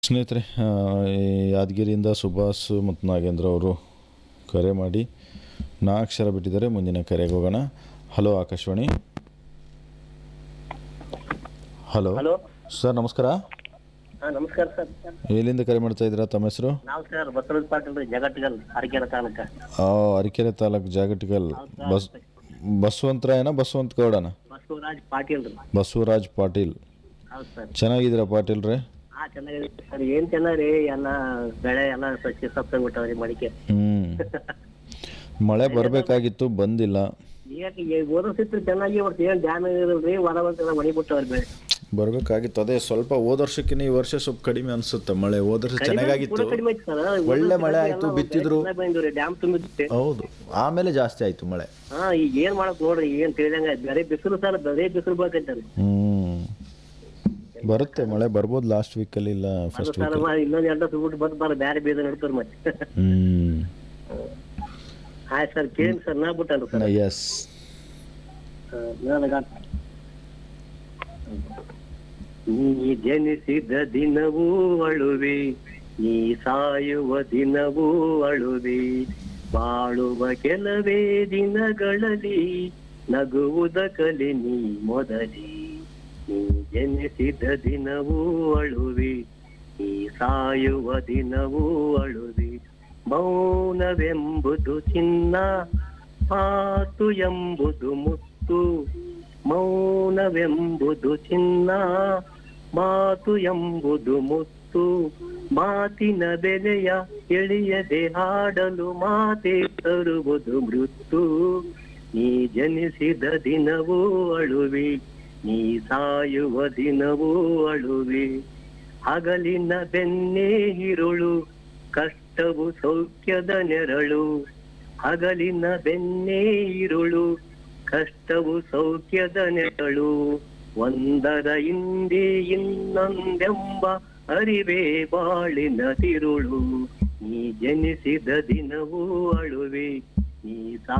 ಸ್ನೇಹಿತರೆ ಆ, ಈ ಯಾದಗಿರಿಯಿಂದ ಸುಭಾಷ್ ಮತ್ತು ನಾಗೇಂದ್ರ ಅವರು ಕರೆ ಮಾಡಿ ನಾಲ್ಕು ಬಿಟ್ಟಿದ್ದಾರೆ ಮುಂದಿನ ಕರೆಗೆ ಹೋಗೋಣ hello Akashvani hello hello sir ನಮಸ್ಕಾರ ಹಾ ನಮಸ್ಕಾರ ಸರ್ ಎಲ್ಲಿಂದ ಕರೆ ಮಾಡ್ತಾ ಇದ್ದೀರಾ ತಮ್ಮ ಹೆಸರು ನಾವು ಸರ್ ಬಸವರಾಜ್ ಪಾಟೀಲ್ ರೀ ಜಗಟ್ಗಲ್ ಅರಕೆರೆ ತಾಲೂಕ ಆ, ಅರಕೆರೆ ತಾಲೂಕು ಜಾಗಟಿಕಲ್ ಬಸ್ ಬಸವಂತರಾಯನ ಬಸವಂತ ಗೌಡನ ಬಸವರಾಜ್ ಪಾಟೀಲ್ ರೀ ಬಸವರಾಜ್ ಪಾಟೀಲ್ ಹೌದು ಸರ್ ಚೆನ್ನಾಗಿದ್ದೀರಾ ಪಾಟೀಲ್ ರೇ ಹಾ ಚೆನ್ನಾಗಿದೆ ಸರ್ ಏನ್ ಚೆನ್ನಾಗ್ರಿ ಎಲ್ಲ ಬೆಳೆ ಎಲ್ಲ ಸ್ವಚ್ಛ ಸತ್ತೋಗ್ಬಿಟ್ಟವ್ರಿ ಮಡಿಕೆ ಹ್ಞೂ ಮಳೆ ಬರಬೇಕಾಗಿತ್ತು ಬಂದಿಲ್ಲ ಈಗ ಓದಿಸಿತ್ತು ಚೆನ್ನಾಗಿ ಒಟ್ಟು ಏನ್ ಡ್ಯಾಮ್ ಇರಲ್ರಿ ಹೊರ ಬಂತೆಲ್ಲ ಮಣಿ ಬಿಟ್ಟವ್ರಿ ಬೆಳೆ ಬರಬೇಕಾಗಿತ್ತು ಅದೇ ಸ್ವಲ್ಪ ಹೋದ ವರ್ಷಕ್ಕಿಂತ ಈ ವರ್ಷ ಸ್ವಲ್ಪ ಕಡಿಮೆ ಅನ್ಸುತ್ತೆ ಮಳೆ ಹೋದ ವರ್ಷ ಚೆನ್ನಾಗಾಗಿತ್ತು ಪೂರ ಕಡಿಮೆ ಐತಿ ಸರ್ ಒಳ್ಳೆ ಮಳೆ ಆಯ್ತು, ಬಿತ್ತಿದ್ರು. ಬಂದಿವ್ರಿ ಡ್ಯಾಮ್ ತುಂಬಿದ್ದೆ ಹೌದು ಆಮೇಲೆ ಜಾಸ್ತಿ ಆಯ್ತು ಮಳೆ ಹಾ ಈಗ ಏನ್ ಮಾಡಕ್ ನೋಡ್ರಿ ಏನ್ ತಿಳಿದಂಗ ಬರೀ ಬಿಸಿಲು ಸರ್ ಬರೀ ಬಿಸಿಲು ಬೇಕಂತಾರಿ ಹ್ಮ್ ಬರುತ್ತೆ ಮಳೆ ಬರ್ಬೋದು ಲಾಸ್ಟ್ ವೀಕಲ್ಲಿ ಇಲ್ಲ ಅದು ಫಸ್ಟ್ ಸರ್ ವೀಕ್ ಇನ್ನೊಂದ್ ಎರಡು ಬಿಟ್ಟು ಬಂದ್ ಬಾರ ಬ್ಯಾರೆ ಬೀಜ ನಡ್ತಾರ ಮತ್ತೆ ಹ್ಮ್ ಆಯ್ತು ಸರ್ ಕೇಳಿ ಸರ್ ನಾ ಬಿಟ್ಟಲ್ಲ ಸರ್ ಎಸ್ ನನಗ ನೀ ಜನಿಸಿದ ದಿನವೂ ಅಳುವೆ ನೀ ಸಾಯುವ ದಿನವೂ ಅಳುವೆ ಬಾಳುವ ಕೆಲವೇ ದಿನಗಳಲ್ಲಿ ನಗುವುದ ಕಲಿ ನೀ ಮೊದಲಿ ನೀ ಜನಿಸಿದ ದಿನವೂ ಅಳುವೆ ನೀ ಸಾಯುವ ದಿನವೂ ಅಳುವೆ ಮೌನವೆಂಬುದು ಚಿನ್ನ ಮಾತು ಎಂಬುದು ಮುತ್ತು ಮೌನವೆಂಬುದು ಚಿನ್ನ ಮಾತು ಎಂಬುದು ಮುತ್ತು ಮಾತಿನ ಬೆಲೆಯ ಎಳೆಯದೆ ಹಾಡಲು ಮಾತೆ ತರುವುದು ಮೃತ್ಯು ನೀ ಜನಿಸಿದ ದಿನವೂ ಅಳುವೆ ನೀ ಸಾಯುವ ದಿನವೂ ಅಳುವೆ ಹಗಲಿನ ಬೆನ್ನೇ ಹಿರುಳು ಕಷ್ಟವು ಸೌಖ್ಯದ ನೆರಳು ಹಗಲಿನ ಬೆನ್ನೇ ಇರುಳು ಕಷ್ಟವು ಸೌಖ್ಯದ ನೆರಳು ಒಂದರ ಹಿಂದೆ ಇನ್ನೊಂದೆಂಬ ಅರಿವೇ ಬಾಳಿನ ತಿರುಳು ನೀ ಜನಿಸಿದ ದಿನವೂ ಅಳುವೆ ನೀ ಸಾ